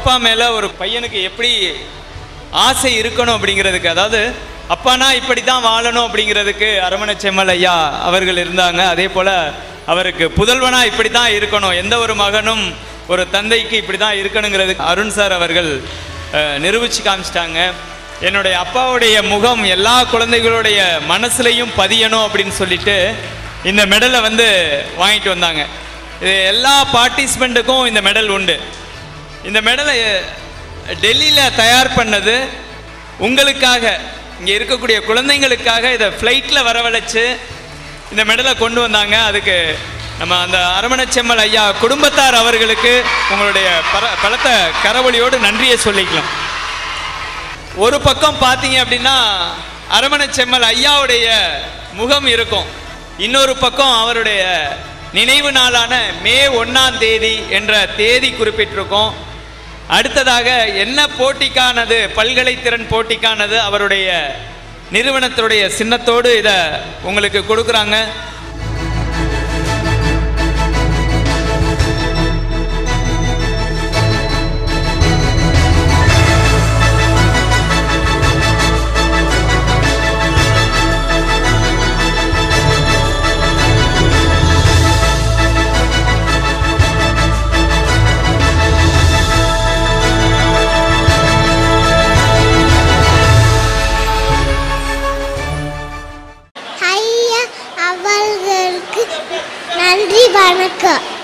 அப்பா மேலே ஒரு பையனுக்கு எப்படி ஆசை இருக்கணும் அப்படிங்கிறதுக்கு அதாவது அப்பானா இப்படி தான் வாழணும் அப்படிங்கிறதுக்கு அரமண செம்மல் ஐயா அவர்கள் இருந்தாங்க அதே போல் அவருக்கு புதல்வனா இப்படி தான் இருக்கணும் எந்த ஒரு மகனும் ஒரு தந்தைக்கு இப்படி தான் இருக்கணுங்கிறதுக்கு அருண் சார் அவர்கள் அஹ், நிரூபிச்சு காமிச்சிட்டாங்க என்னுடைய அப்பாவுடைய முகம் எல்லா குழந்தைகளுடைய மனசுலையும் பதியணும் அப்படின்னு சொல்லிட்டு இந்த மெடலை வந்து வாங்கிட்டு வந்தாங்க இது எல்லா பார்ட்டிசிபெண்ட்டுக்கும் இந்த மெடல் உண்டு இந்த மெடலை டெல்லியில் தயார் பண்ணது உங்களுக்காக இங்கே இருக்கக்கூடிய குழந்தைங்களுக்காக இதை ஃப்ளைட்டில் வரவழைச்சு இந்த மெடலை கொண்டு வந்தாங்க அதுக்கு நம்ம அந்த அரவணைச்செம்மல் ஐயா குடும்பத்தார் அவர்களுக்கு உங்களுடைய பர பலத்த கரவொலியோடு நன்றியை சொல்லிக்கலாம் ஒரு பக்கம் பார்த்தீங்க அப்படின்னா அரவணைச்செம்மல் ஐயாவுடைய முகம் இருக்கும் இன்னொரு பக்கம் அவருடைய நினைவு நாளான மே ஒன்றாம் தேதி என்ற தேதி குறிப்பிட்டிருக்கோம் அடுத்ததாக என்ன போட்டிக்கானது பல்கலைத்திறன் போட்டிக்கானது அவருடைய நிறுவனத்துடைய சின்னத்தோடு இதை உங்களுக்கு கொடுக்குறாங்க ஐயா அவர்களுக்கு நன்றி வணக்கம்